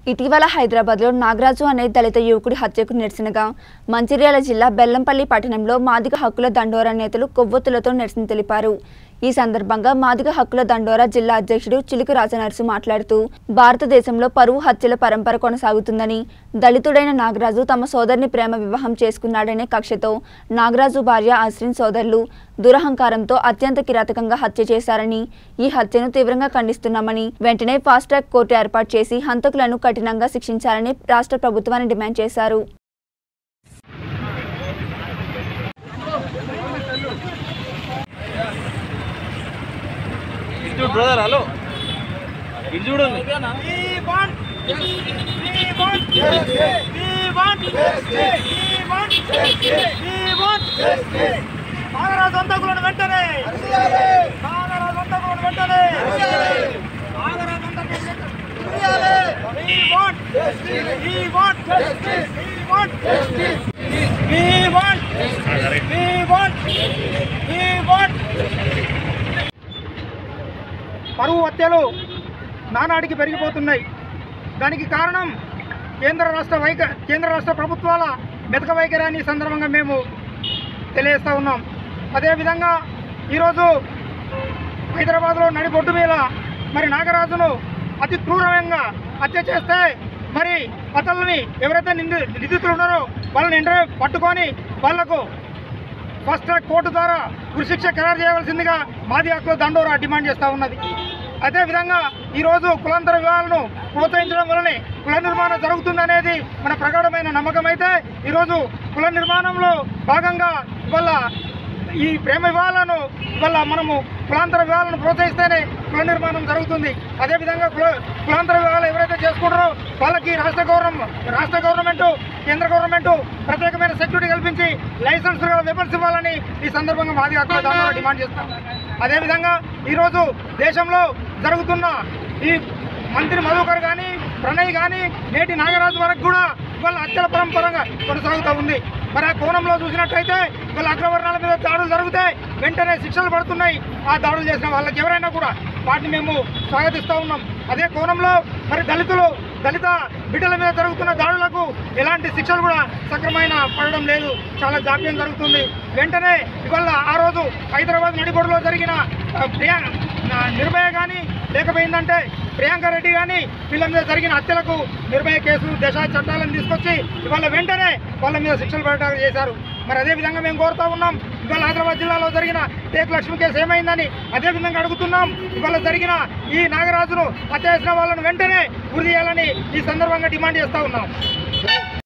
ఇటీవల హైదరాబాద్లో నాగరాజు అనే దళిత యువకుడి హత్యకు నిరసనగా మంచిర్యాల జిల్లా బెల్లంపల్లి పట్టణంలో మాదిగ హక్కుల దండోరా నేతలు కొవ్వొత్తులతో నిరసన తెలిపారు ఈ సందర్భంగా మాదిగ హక్కుల దండోరా జిల్లా అధ్యక్షుడు చిలుకు రాజనరసు మాట్లాడుతూ భారతదేశంలో పరువు హత్యల పరంపర కొనసాగుతుందని దళితుడైన నాగరాజు తమ సోదరిని ప్రేమ వివాహం చేసుకున్నాడనే కక్షతో నాగరాజు భార్య అశ్రిన్ సోదరులు దురహంకారంతో అత్యంత కిరాతకంగా హత్య చేశారని ఈ హత్యను తీవ్రంగా ఖండిస్తున్నామని వెంటనే ఫాస్ట్ ట్రాక్ కోర్టు ఏర్పాటు చేసి హంతకులను కఠినంగా శిక్షించాలని రాష్ట్ర ప్రభుత్వాన్ని డిమాండ్ చేశారు ఇటు చూడు బ్రదర్ హలో ఇటు చూడండి నాగరాజంతకులను వెంటనే నాగరాజంతకులను వెంటనే పరువు హత్యలు నానాటికి పెరిగిపోతున్నాయి దానికి కారణం కేంద్ర రాష్ట్ర వైఖ కేంద్ర రాష్ట్ర ప్రభుత్వాల మెతక వైఖరాన్ని ఈ సందర్భంగా మేము తెలియజేస్తూ ఉన్నాం అదేవిధంగా ఈరోజు హైదరాబాద్లో నడిబొడ్డు మీద మరి నాగరాజును అతి క్రూరంగా హత్య చేస్తే మరి అతన్ని ఎవరైతే నింది నిందితులు ఉన్నారో వాళ్ళని వెంటనే పట్టుకొని వాళ్లకు ఫస్ట్ ట్రాక్ కోర్టు ద్వారా ఉరిశిక్ష ఖరారు చేయవలసిందిగా మాది హక్కుల దండోరా డిమాండ్ చేస్తూ ఉన్నది అదేవిధంగా ఈరోజు కులాంతర వివాహాలను ప్రోత్సహించడం వల్లనే కుల నిర్మాణం జరుగుతుందనేది మన ప్రగాఢమైన నమ్మకం అయితే ఈరోజు కుల నిర్మాణంలో భాగంగా ఇవాళ ఈ ప్రేమ వివాహాలను ఇవాళ మనము కులాంతర వివాహాలను ప్రోత్సహిస్తేనే కుల నిర్మాణం జరుగుతుంది అదేవిధంగా కుల కులాంతర వివాహాలు ఎవరైతే చేసుకుంటారో వాళ్ళకి రాష్ట్ర గవర్నమెంట్ రాష్ట్ర గవర్నమెంట్ కేంద్ర గవర్నమెంట్ ప్రత్యేకమైన సెక్యూరిటీ కల్పించి లైసెన్స్ వెపన్స్ ఇవ్వాలని ఈ సందర్భంగా మాది హక్కుల దండోరా డిమాండ్ చేస్తాం అదేవిధంగా ఈరోజు దేశంలో జరుగుతున్న ఈ మంత్రి మధుకర్ కానీ ప్రణయ్ కానీ నేటి నాగరాజు వరకు కూడా ఇవాళ హత్యల పరంపరంగా కొనసాగుతూ ఉంది మరి ఆ కోణంలో చూసినట్టయితే ఇవాళ అగ్రవర్ణాల మీద దాడులు జరిగితే వెంటనే శిక్షలు పడుతున్నాయి ఆ దాడులు చేసిన వాళ్ళకి ఎవరైనా కూడా వాటిని మేము స్వాగతిస్తూ ఉన్నాం అదే కోణంలో మరి దళితులు దళిత బిడ్డల మీద జరుగుతున్న దాడులకు ఎలాంటి శిక్షలు కూడా సక్రమైన పడడం లేదు చాలా జాప్యం జరుగుతుంది వెంటనే ఇవాళ ఆ రోజు హైదరాబాద్ నడిబొడులో జరిగిన ఆ, ప్రియా నా నిర్భయ కానీ లేకపోయిందంటే ప్రియాంక రెడ్డి కానీ వీళ్ళ మీద జరిగిన హత్యలకు నిర్భయ కేసు దశ చట్టాలను తీసుకొచ్చి ఇవాళ వెంటనే వాళ్ళ మీద శిక్షలు పడేటట్టు చేశారు మరి అదే విధంగా మేము కోరుతా ఉన్నాం ఇవాళ హైదరాబాద్ జిల్లాలో జరిగిన టేక్ లక్ష్మి కేసు ఏమైందని అదే విధంగా అడుగుతున్నాం ఇవాళ జరిగిన ఈ నాగరాజును హత్య చేసిన వాళ్ళను వెంటనే గురి చేయాలని ఈ సందర్భంగా డిమాండ్ చేస్తా ఉన్నాం